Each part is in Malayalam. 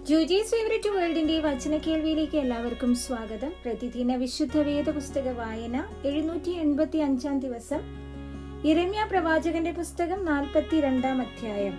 ജൂജീസ് ഫേവറേറ്റ് വേൾഡിന്റെ വചന കേൾവിയിലേക്ക് എല്ലാവർക്കും സ്വാഗതം പ്രതിദിന വിശുദ്ധ വേദ പുസ്തക വായന എഴുന്നൂറ്റി എൺപത്തി അഞ്ചാം ദിവസം ഇരമ്യ പ്രവാചകന്റെ പുസ്തകം നാൽപ്പത്തിരണ്ടാം അധ്യായം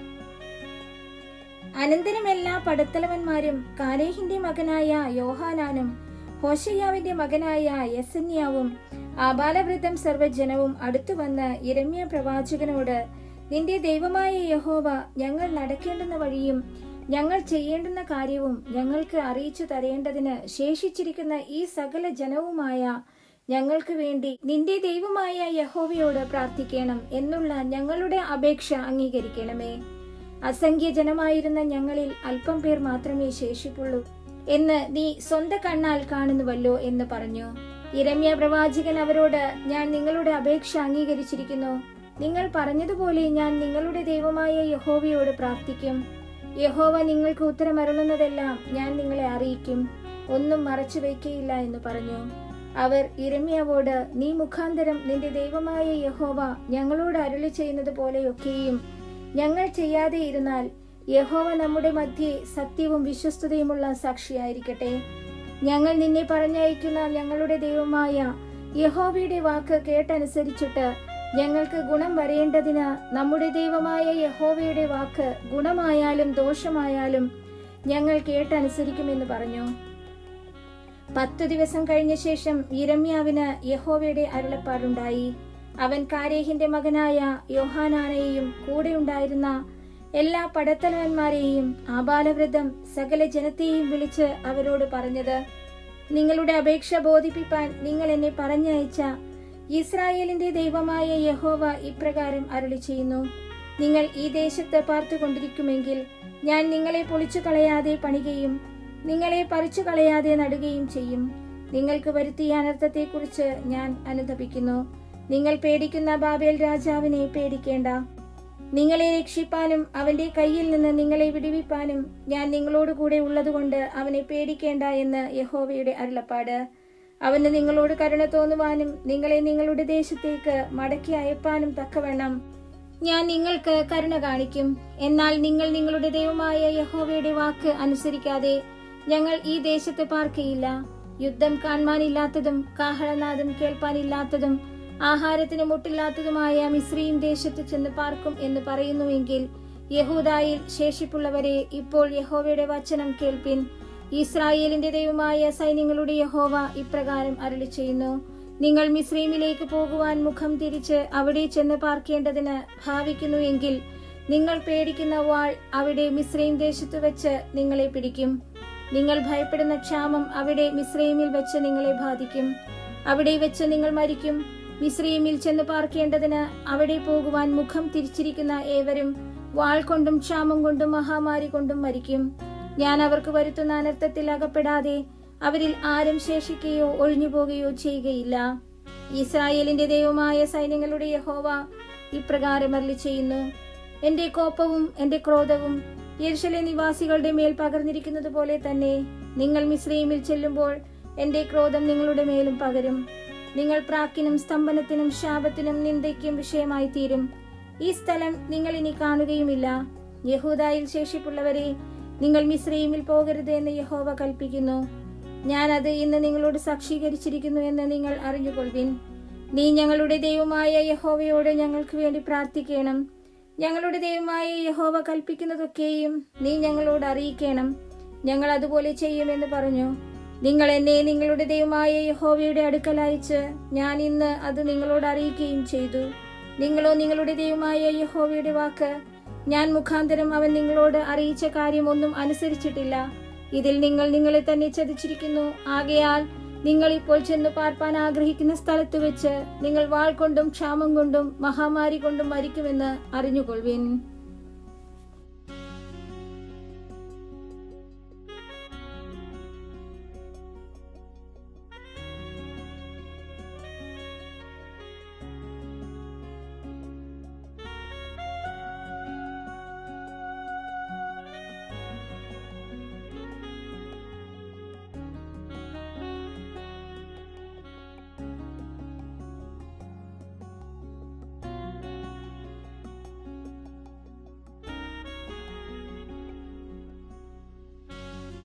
അനന്തരം എല്ലാ പടത്തലവന്മാരും കാലേഹിന്റെ മകനായ യോഹാനാനും ഹോഷയ്യാവിന്റെ മകനായ യസന്യാവും ആബാലവൃദ്ധം സർവ്വജനവും അടുത്തു വന്ന് ഇരമ്യ പ്രവാചകനോട് നിന്റെ ദൈവമായ യഹോവ ഞങ്ങൾ നടക്കേണ്ടുന്ന വഴിയും ഞങ്ങൾ ചെയ്യേണ്ടുന്ന കാര്യവും ഞങ്ങൾക്ക് അറിയിച്ചു തരേണ്ടതിന് ശേഷിച്ചിരിക്കുന്ന ഈ സകല ജനവുമായ ഞങ്ങൾക്ക് വേണ്ടി നിന്റെ ദൈവമായ യഹോവയോട് പ്രാർത്ഥിക്കണം എന്നുള്ള ഞങ്ങളുടെ അപേക്ഷ അംഗീകരിക്കണമേ അസംഖ്യ ജനമായിരുന്ന ഞങ്ങളിൽ അല്പം പേർ മാത്രമേ ശേഷിപ്പുള്ളൂ എന്ന് നീ സ്വന്ത കണ്ണാൽ കാണുന്നുവല്ലോ എന്ന് പറഞ്ഞു ഇരമ്യ പ്രവാചകൻ അവരോട് ഞാൻ നിങ്ങളുടെ അപേക്ഷ അംഗീകരിച്ചിരിക്കുന്നു നിങ്ങൾ പറഞ്ഞതുപോലെ ഞാൻ നിങ്ങളുടെ ദൈവമായ യഹോവയോട് പ്രാർത്ഥിക്കും യഹോവ നിങ്ങൾക്ക് ഉത്തരമരുളുന്നതെല്ലാം ഞാൻ നിങ്ങളെ അറിയിക്കും ഒന്നും മറച്ചു വയ്ക്കയില്ല എന്ന് പറഞ്ഞു അവർ ഇരമ്യാവോട് നീ മുഖാന്തരം നിന്റെ ദൈവമായ യഹോവ ഞങ്ങളോട് അരുളി ചെയ്യുന്നത് പോലെയൊക്കെയും ഞങ്ങൾ ചെയ്യാതെ ഇരുന്നാൽ യഹോവ നമ്മുടെ മധ്യേ സത്യവും വിശ്വസ്തതയുമുള്ള സാക്ഷിയായിരിക്കട്ടെ ഞങ്ങൾ നിന്നെ പറഞ്ഞയക്കുന്ന ഞങ്ങളുടെ ദൈവമായ യഹോവയുടെ വാക്ക് കേട്ടനുസരിച്ചിട്ട് ഞങ്ങൾക്ക് ഗുണം വരേണ്ടതിന് നമ്മുടെ ദൈവമായ യഹോവയുടെ വാക്ക് ഗുണമായാലും ദോഷമായാലും ഞങ്ങൾ കേട്ടനുസരിക്കുമെന്ന് പറഞ്ഞു പത്തു ദിവസം കഴിഞ്ഞ ശേഷം ഇരമ്യാവിന് യഹോവയുടെ അരുളപ്പാടുണ്ടായി അവൻ കാരേഹിന്റെ മകനായ യോഹാനാനെയും കൂടെ ഉണ്ടായിരുന്ന എല്ലാ പടത്തലവന്മാരെയും ആബാലവൃദ്ധം സകല ജനത്തെയും വിളിച്ച് അവരോട് പറഞ്ഞത് നിങ്ങളുടെ അപേക്ഷ ബോധിപ്പിപ്പാൻ നിങ്ങൾ എന്നെ പറഞ്ഞയച്ച ഇസ്രായേലിന്റെ ദൈവമായ യഹോവ ഇപ്രകാരം അരുളി ചെയ്യുന്നു നിങ്ങൾ ഈ ദേശത്ത് പാർത്തുകൊണ്ടിരിക്കുമെങ്കിൽ ഞാൻ നിങ്ങളെ പൊളിച്ചു കളയാതെ പണികയും നിങ്ങളെ പറിച്ചു കളയാതെ നടുകയും ചെയ്യും നിങ്ങൾക്ക് വരുത്തിയ അനർത്ഥത്തെക്കുറിച്ച് ഞാൻ അനുതപിക്കുന്നു നിങ്ങൾ പേടിക്കുന്ന ബാബേൽ രാജാവിനെ പേടിക്കേണ്ട നിങ്ങളെ രക്ഷിപ്പാനും അവന്റെ കയ്യിൽ നിന്ന് നിങ്ങളെ വിടുവിപ്പാനും ഞാൻ നിങ്ങളോട് കൂടെ ഉള്ളതുകൊണ്ട് അവനെ പേടിക്കേണ്ട എന്ന് യഹോവയുടെ അരുളപ്പാട് അവന് നിങ്ങളോട് കരുണ തോന്നുവാനും നിങ്ങളെ നിങ്ങളുടെ ദേശത്തേക്ക് മടക്കി അയപ്പാനും തക്കവണ്ണം ഞാൻ നിങ്ങൾക്ക് കരുണ കാണിക്കും എന്നാൽ നിങ്ങൾ നിങ്ങളുടെ ദൈവമായ യഹോവയുടെ വാക്ക് അനുസരിക്കാതെ ഞങ്ങൾ ഈ ദേശത്ത് പാർക്കയില്ല യുദ്ധം കാണുവാനില്ലാത്തതും കാഹളനാദം കേൾപ്പാനില്ലാത്തതും ആഹാരത്തിന് മുട്ടില്ലാത്തതുമായ മിശ്രീം ദേശത്ത് ചെന്ന് പാർക്കും എന്ന് പറയുന്നുവെങ്കിൽ യഹൂദായിൽ ശേഷിപ്പുള്ളവരെ ഇപ്പോൾ യഹോവയുടെ വചനം കേൾപ്പിൻ ഇസ്രായേലിന്റെ ദൈവമായ സൈന്യങ്ങളുടെ യഹോവ ഇപ്രകാരം അരുളി ചെയ്യുന്നു നിങ്ങൾ മിശ്രീമിലേക്ക് പോകുവാൻ മുഖം തിരിച്ച് അവിടെ ചെന്ന് പാർക്കേണ്ടതിന് ഭാവിക്കുന്നുവെങ്കിൽ നിങ്ങൾ പേടിക്കുന്ന വാൾ അവിടെ മിശ്രീം ദേശത്ത് വെച്ച് നിങ്ങളെ പിടിക്കും നിങ്ങൾ ഭയപ്പെടുന്ന ക്ഷാമം അവിടെ മിശ്രീമിൽ വെച്ച് നിങ്ങളെ ബാധിക്കും അവിടെ വെച്ച് നിങ്ങൾ മരിക്കും മിശ്രീമിൽ ചെന്ന് പാർക്കേണ്ടതിന് അവിടെ പോകുവാൻ മുഖം തിരിച്ചിരിക്കുന്ന ഏവരും വാൾ കൊണ്ടും ക്ഷാമം കൊണ്ടും മഹാമാരി കൊണ്ടും മരിക്കും ഞാൻ അവർക്ക് വരുത്തുന്ന അനർത്ഥത്തിൽ അകപ്പെടാതെ അവരിൽ ആരും ശേഷിക്കുകയോ ഒഴിഞ്ഞു പോകുകയോ ചെയ്യുകയില്ല ഇസ്രായേലിന്റെ ദൈവമായ സൈന്യങ്ങളുടെ യഹോവ ഇപ്രകാരം അരളി ചെയ്യുന്നു എന്റെ കോപവും എന്റെ ക്രോധവും യെരുശലെ നിവാസികളുടെ മേൽ പകർന്നിരിക്കുന്നത് പോലെ തന്നെ നിങ്ങൾ മിശ്രീമിൽ ചെല്ലുമ്പോൾ എന്റെ ക്രോധം നിങ്ങളുടെ മേലും പകരും നിങ്ങൾ പ്രാക്കിനും സ്തംഭനത്തിനും ശാപത്തിനും നിന്ദയ്ക്കും വിഷയമായി തീരും ഈ സ്ഥലം നിങ്ങൾ ഇനി കാണുകയുമില്ല യഹൂദായിൽ ശേഷിപ്പുള്ളവരെ നിങ്ങൾ മിശ്രീമിൽ പോകരുത് എന്ന് യഹോവ കൽപ്പിക്കുന്നു ഞാൻ അത് ഇന്ന് നിങ്ങളോട് സാക്ഷീകരിച്ചിരിക്കുന്നു എന്ന് നിങ്ങൾ അറിഞ്ഞുകൊള്ളുവിൻ നീ ഞങ്ങളുടെ ദൈവമായ യഹോവയോട് ഞങ്ങൾക്ക് വേണ്ടി പ്രാർത്ഥിക്കണം ഞങ്ങളുടെ ദൈവമായ യഹോവ കൽപ്പിക്കുന്നതൊക്കെയും നീ ഞങ്ങളോട് അറിയിക്കണം ഞങ്ങൾ അതുപോലെ ചെയ്യുമെന്ന് പറഞ്ഞു നിങ്ങൾ എന്നെ നിങ്ങളുടെ ദൈവമായ യഹോവയുടെ അടുക്കൽ അയച്ച് ഞാൻ ഇന്ന് അത് നിങ്ങളോട് അറിയിക്കുകയും ചെയ്തു നിങ്ങളോ നിങ്ങളുടെ ദൈവമായ യഹോവയുടെ വാക്ക് ഞാൻ മുഖാന്തരം അവൻ നിങ്ങളോട് അറിയിച്ച കാര്യം ഒന്നും അനുസരിച്ചിട്ടില്ല ഇതിൽ നിങ്ങൾ നിങ്ങളെ തന്നെ ചതിച്ചിരിക്കുന്നു ആകയാൽ നിങ്ങൾ ഇപ്പോൾ ചെന്ന് പാർപ്പാൻ ആഗ്രഹിക്കുന്ന സ്ഥലത്ത് വെച്ച് നിങ്ങൾ വാൾ കൊണ്ടും ക്ഷാമം കൊണ്ടും മഹാമാരി കൊണ്ടും മരിക്കുമെന്ന് അറിഞ്ഞുകൊള്ളുവിൻ